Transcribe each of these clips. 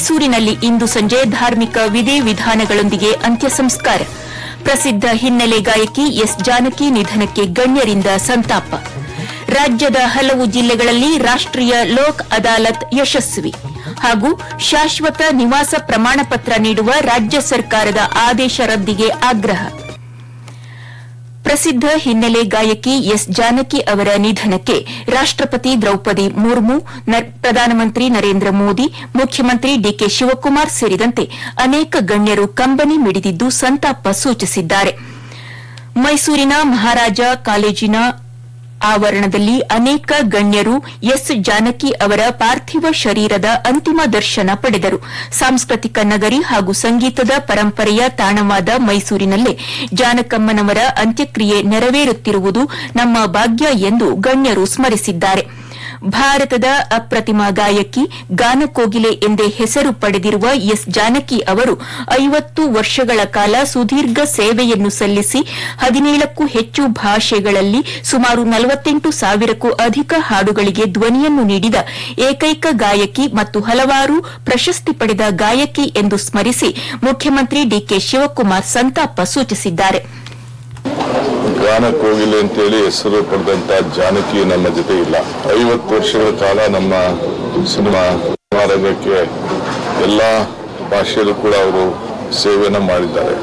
ಮೈಸೂರಿನಲ್ಲಿ ಇಂದು ಸಂಜೆ ಧಾರ್ಮಿಕ ವಿಧಿ ವಿಧಾನಗಳೊಂದಿಗೆ ಅಂತ್ಯ ಸಂಸ್ಕಾರ ಪ್ರಸಿದ್ಧ ಹಿನ್ನೆಲೆ ಗಾಯಕಿ ಎಸ್ ಜಾನಕಿ ನಿಧನಕ್ಕೆ ಗಣ್ಯರಿಂದ ಸಂತಾಪ ರಾಜ್ಯದ ಹಲವು ಜಿಲ್ಲೆಗಳಲ್ಲಿ ರಾಷ್ಟೀಯ ಲೋಕ್ ಅದಾಲತ್ ಯಶಸ್ವಿ ಹಾಗೂ ಶಾಶ್ವತ ನಿವಾಸ ಪ್ರಮಾಣಪತ್ರ ನೀಡುವ ರಾಜ್ಯ ಸರ್ಕಾರದ ಆದೇಶ ರದ್ದಿಗೆ ಆಗ್ರಹ ಪ್ರಸಿದ್ಧ ಹಿನ್ನೆಲೆ ಗಾಯಕಿ ಎಸ್ ಜಾನಕಿ ಅವರ ನಿಧನಕ್ಕೆ ರಾಷ್ಟಪತಿ ದ್ರೌಪದಿ ಮುರ್ಮು ನ- ಪ್ರಧಾನಮಂತ್ರಿ ನರೇಂದ್ರ ಮೋದಿ ಮುಖ್ಯಮಂತ್ರಿ ಡಿಕೆ ಶಿವಕುಮಾರ್ ಸೇರಿದಂತೆ ಅನೇಕ ಗಣ್ಯರು ಕಂಬನಿ ಮಿಡಿದಿದ್ದು ಸಂತಾಪ ಸೂಚಿಸಿದ್ದಾರೆ ಮೈಸೂರಿನ ಮಹಾರಾಜ ಕಾಲೇಜಿನ ಆವರಣದಲ್ಲಿ ಅನೇಕ ಗಣ್ಯರು ಎಸ್ ಜಾನಕಿ ಅವರ ಪಾರ್ಥಿವ ಶರೀರದ ಅಂತಿಮ ದರ್ಶನ ಪಡೆದರು ಸಾಂಸ್ಕೃತಿಕ ನಗರಿ ಹಾಗೂ ಸಂಗೀತದ ಪರಂಪರೆಯ ತಾಣವಾದ ಮೈಸೂರಿನಲ್ಲೇ ಜಾನಕಮ್ಮನವರ ಅಂತ್ಯಕ್ರಿಯೆ ನೆರವೇರುತ್ತಿರುವುದು ನಮ್ಮ ಭಾಗ್ಯ ಎಂದು ಗಣ್ಯರು ಸ್ಮರಿಸಿದ್ದಾರೆ ಭಾರತದ ಅಪ್ರತಿಮ ಗಾಯಕಿ ಗಾನಕೋಗಿಲೆ ಎಂದೇ ಹೆಸರು ಪಡೆದಿರುವ ಎಸ್ ಜಾನಕಿ ಅವರು ಐವತ್ತು ವರ್ಷಗಳ ಕಾಲ ಸುದೀರ್ಘ ಸೇವೆಯನ್ನು ಸಲ್ಲಿಸಿ ಹದಿನೇಳಕ್ಕೂ ಹೆಚ್ಚು ಭಾಷೆಗಳಲ್ಲಿ ಸುಮಾರು ನಲವತ್ತೆಂಟು ಸಾವಿರಕ್ಕೂ ಅಧಿಕ ಹಾಡುಗಳಿಗೆ ಧ್ವನಿಯನ್ನು ನೀಡಿದ ಏಕೈಕ ಗಾಯಕಿ ಮತ್ತು ಹಲವಾರು ಪ್ರಶಸ್ತಿ ಪಡೆದ ಗಾಯಕಿ ಎಂದು ಸ್ಮರಿಸಿ ಮುಖ್ಯಮಂತ್ರಿ ಡಿಕೆ ಶಿವಕುಮಾರ್ ಸಂತಾಪ ಸೂಚಿಸಿದ್ದಾರೆ ಗಾನ ಕೋಗಿಲೆ ಅಂತೇಳಿ ಹೆಸರು ಪಡೆದಂತ ಜಾನಕಿ ನಮ್ಮ ಜೊತೆ ಇಲ್ಲ ಐವತ್ತು ವರ್ಷಗಳ ಕಾಲ ನಮ್ಮ ಸಿನಿಮಾ ಸಿನಿಮಾ ರಂಗಕ್ಕೆ ಎಲ್ಲ ಭಾಷೆಯಲ್ಲೂ ಕೂಡ ಅವರು ಸೇವೆಯನ್ನು ಮಾಡಿದ್ದಾರೆ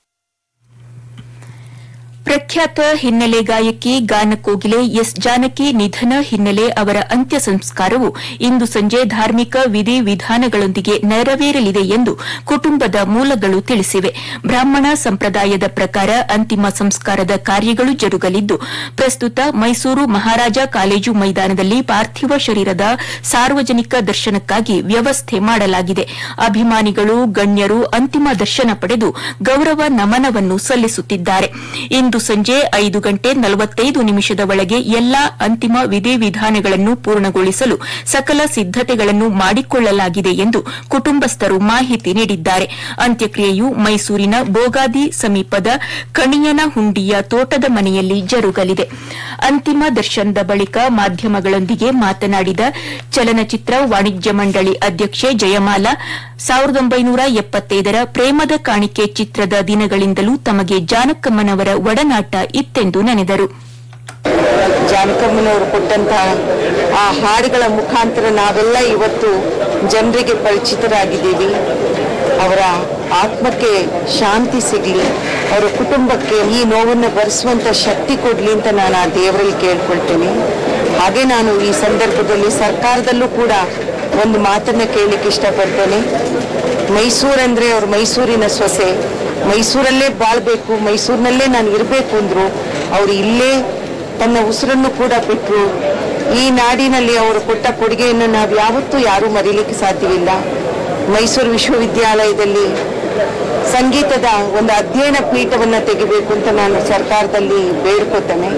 ಪ್ರಖ್ಯಾತ ಹಿನ್ನೆಲೆ ಗಾಯಕಿ ಗಾನಕೋಗಿಲೆ ಎಸ್ ಜಾನಕಿ ನಿಧನ ಹಿನ್ನೆಲೆ ಅವರ ಅಂತ್ಯ ಸಂಸ್ಕಾರವು ಇಂದು ಸಂಜೆ ಧಾರ್ಮಿಕ ವಿಧಿ ವಿಧಾನಗಳೊಂದಿಗೆ ನೆರವೇರಲಿದೆ ಎಂದು ಕುಟುಂಬದ ಮೂಲಗಳು ತಿಳಿಸಿವೆ ಬ್ರಾಹ್ಮಣ ಸಂಪ್ರದಾಯದ ಪ್ರಕಾರ ಅಂತಿಮ ಸಂಸ್ಕಾರದ ಕಾರ್ಯಗಳು ಜರುಗಲಿದ್ದು ಪ್ರಸ್ತುತ ಮೈಸೂರು ಮಹಾರಾಜ ಕಾಲೇಜು ಮೈದಾನದಲ್ಲಿ ಪಾರ್ಥಿವ ಶರೀರದ ಸಾರ್ವಜನಿಕ ದರ್ಶನಕ್ಕಾಗಿ ವ್ಯವಸ್ಥೆ ಮಾಡಲಾಗಿದೆ ಅಭಿಮಾನಿಗಳು ಗಣ್ಯರು ಅಂತಿಮ ದರ್ಶನ ಪಡೆದು ಗೌರವ ನಮನವನ್ನು ಸಲ್ಲಿಸುತ್ತಿದ್ದಾರೆ ಇಂದು ಸಂಜೆ ಐದು ಗಂಟೆ ನಲವತ್ತೈದು ನಿಮಿಷದ ಒಳಗೆ ಎಲ್ಲಾ ಅಂತಿಮ ವಿಧಿವಿಧಾನಗಳನ್ನು ಪೂರ್ಣಗೊಳಿಸಲು ಸಕಲ ಸಿದ್ದತೆಗಳನ್ನು ಮಾಡಿಕೊಳ್ಳಲಾಗಿದೆ ಎಂದು ಕುಟುಂಬಸ್ಥರು ಮಾಹಿತಿ ನೀಡಿದ್ದಾರೆ ಅಂತ್ಯಕ್ರಿಯೆಯು ಮೈಸೂರಿನ ಬೋಗಾದಿ ಸಮೀಪದ ಕಣಿಯನಹುಂಡಿಯ ತೋಟದ ಮನೆಯಲ್ಲಿ ಜರುಗಲಿದೆ ಅಂತಿಮ ದರ್ಶನದ ಬಳಿಕ ಮಾಧ್ಯಮಗಳೊಂದಿಗೆ ಮಾತನಾಡಿದ ಚಲನಚಿತ್ರ ವಾಣಿಜ್ಯ ಮಂಡಳಿ ಅಧ್ಯಕ್ಷೆ ಜಯಮಾಲಾ ಸಾವಿರದ ಒಂಬೈನೂರ ಎಪ್ಪತ್ತೈದರ ಪ್ರೇಮದ ಕಾಣಿಕೆ ಚಿತ್ರದ ದಿನಗಳಿಂದಲೂ ತಮಗೆ ಜಾನಕಮ್ಮನವರ ಒಡನಾಟ ಇತ್ತೆಂದು ನೆನೆದರು ಜಾನಕಮ್ಮನವರು ಕೊಟ್ಟಂತಹ ಆ ಹಾಡುಗಳ ಮುಖಾಂತರ ನಾವೆಲ್ಲ ಇವತ್ತು ಜನರಿಗೆ ಪರಿಚಿತರಾಗಿದ್ದೀವಿ ಅವರ ಆತ್ಮಕ್ಕೆ ಶಾಂತಿ ಸಿಗಲಿ ಅವರ ಕುಟುಂಬಕ್ಕೆ ಈ ನೋವನ್ನು ಭರಿಸುವಂತ ಶಕ್ತಿ ಕೊಡಲಿ ಅಂತ ನಾನು ಆ ದೇವರಲ್ಲಿ ಕೇಳ್ಕೊಳ್ತೇನೆ ಹಾಗೆ ನಾನು ಈ ಸಂದರ್ಭದಲ್ಲಿ ಸರ್ಕಾರದಲ್ಲೂ ಕೂಡ ಒಂದು ಮಾತನ್ನ ಕೇಳಲಿಕ್ಕೆ ಇಷ್ಟಪಡ್ತೇನೆ ಮೈಸೂರಂದ್ರೆ ಅವ್ರು ಮೈಸೂರಿನ ಸೊಸೆ ಮೈಸೂರಲ್ಲೇ ಬಾಳ್ಬೇಕು ಮೈಸೂರಿನಲ್ಲೇ ನಾನು ಇರಬೇಕು ಅಂದ್ರು ಅವ್ರು ಇಲ್ಲೇ ತನ್ನ ಉಸಿರನ್ನು ಕೂಡ ಬಿಟ್ಟರು ಈ ನಾಡಿನಲ್ಲಿ ಅವರು ಕೊಟ್ಟ ಕೊಡುಗೆಯನ್ನು ನಾವು ಯಾವತ್ತೂ ಯಾರೂ ಮರೀಲಿಕ್ಕೆ ಸಾಧ್ಯವಿಲ್ಲ ಮೈಸೂರು ವಿಶ್ವವಿದ್ಯಾಲಯದಲ್ಲಿ ಸಂಗೀತದ ಒಂದು ಅಧ್ಯಯನ ಪೀಠವನ್ನು ತೆಗಿಬೇಕು ಅಂತ ನಾನು ಸರ್ಕಾರದಲ್ಲಿ ಬೇಡ್ಕೋತೇನೆ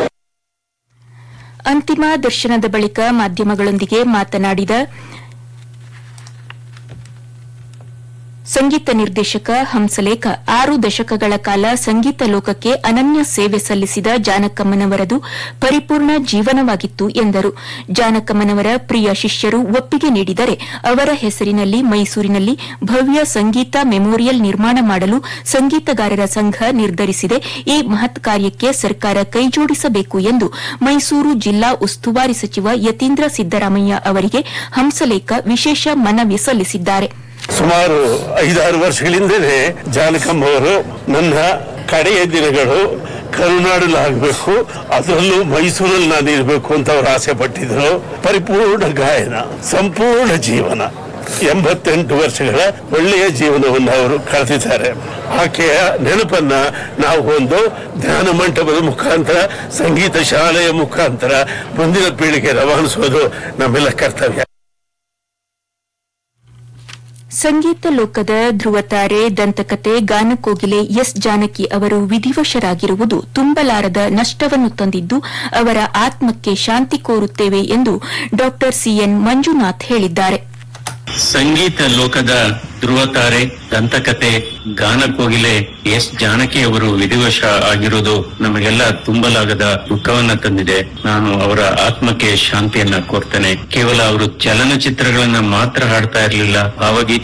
ಅಂತಿಮ ದರ್ಶನದ ಬಳಿಕ ಮಾಧ್ಯಮಗಳೊಂದಿಗೆ ಮಾತನಾಡಿದ ಸಂಗೀತ ನಿರ್ದೇಶಕ ಹಂಸಲೇಖ ಆರು ದಶಕಗಳ ಕಾಲ ಸಂಗೀತ ಲೋಕಕ್ಕೆ ಅನನ್ಯ ಸೇವೆ ಸಲ್ಲಿಸಿದ ಜಾನಕಮ್ಮನವರದು ಪರಿಪೂರ್ಣ ಜೀವನವಾಗಿತ್ತು ಎಂದರು ಜಾನಕಮ್ಮನವರ ಪ್ರಿಯ ಶಿಷ್ಯರು ಒಪ್ಪಿಗೆ ನೀಡಿದರೆ ಅವರ ಹೆಸರಿನಲ್ಲಿ ಮೈಸೂರಿನಲ್ಲಿ ಭವ್ಯ ಸಂಗೀತ ಮೆಮೋರಿಯಲ್ ನಿರ್ಮಾಣ ಮಾಡಲು ಸಂಗೀತಗಾರರ ಸಂಘ ನಿರ್ಧರಿಸಿದೆ ಈ ಮಹತ್ ಕಾರ್ಯಕ್ಕೆ ಸರ್ಕಾರ ಕೈಜೋಡಿಸಬೇಕು ಎಂದು ಮೈಸೂರು ಜಿಲ್ಲಾ ಉಸ್ತುವಾರಿ ಸಚಿವ ಯತೀಂದ್ರ ಸಿದ್ದರಾಮಯ್ಯ ಅವರಿಗೆ ಹಂಸಲೇಖ ವಿಶೇಷ ಮನವಿ ಸಲ್ಲಿಸಿದ್ದಾರೆ ಸುಮಾರು ಐದಾರು ವರ್ಷಗಳಿಂದಲೇ ಜಾನಕಮ್ಮ ಅವರು ನನ್ನ ಕಡೆಯ ದಿನಗಳು ಕರುನಾಡಲಾಗಬೇಕು ಅದರಲ್ಲೂ ಮೈಸೂರಲ್ಲಿ ನಾನು ಇರಬೇಕು ಅಂತ ಅವರು ಆಸೆ ಪಟ್ಟಿದ್ರು ಪರಿಪೂರ್ಣ ಗಾಯನ ಸಂಪೂರ್ಣ ಜೀವನ ಎಂಬತ್ತೆಂಟು ವರ್ಷಗಳ ಒಳ್ಳೆಯ ಜೀವನವನ್ನು ಅವರು ಕಳೆದಿದ್ದಾರೆ ಆಕೆಯ ನೆನಪನ್ನ ನಾವು ಒಂದು ಧ್ಯಾನ ಮಂಟಪದ ಮುಖಾಂತರ ಸಂಗೀತ ಶಾಲೆಯ ಮುಖಾಂತರ ಮುಂದಿನ ಪೀಳಿಗೆ ರವಾನಿಸೋದು ನಮ್ಮೆಲ್ಲ ಕರ್ತವ್ಯ ಸಂಗೀತ ಲೋಕದ ಧ್ರುವತಾರೆ ದಂತಕತೆ ಗಾನಕೋಗಿಲೆ ಎಸ್ ಜಾನಕಿ ಅವರು ವಿಧಿವಶರಾಗಿರುವುದು ತುಂಬಲಾರದ ನಷ್ಟವನ್ನು ತಂದಿದ್ದು ಅವರ ಆತ್ಮಕ್ಕೆ ಶಾಂತಿ ಕೋರುತ್ತೇವೆ ಎಂದು ಡಾ ಸಿಎನ್ ಮಂಜುನಾಥ್ ಹೇಳಿದ್ದಾರೆ ಸಂಗೀತ ಲೋಕದ ಧ್ರುವತಾರೆ ದಂತಕತೆ ಗಾನಕೋಗಿಲೆ ಎಸ್ ಜಾನಕಿ ಅವರು ವಿಧಿವಶ ಆಗಿರುವುದು ನಮಗೆಲ್ಲ ತುಂಬಲಾಗದ ದುಃಖವನ್ನ ತಂದಿದೆ ನಾನು ಅವರ ಆತ್ಮಕ್ಕೆ ಶಾಂತಿಯನ್ನ ಕೋರ್ತೇನೆ ಕೇವಲ ಅವರು ಚಲನಚಿತ್ರಗಳನ್ನ ಮಾತ್ರ ಹಾಡ್ತಾ ಇರಲಿಲ್ಲ ಭಾವಗೀತೆ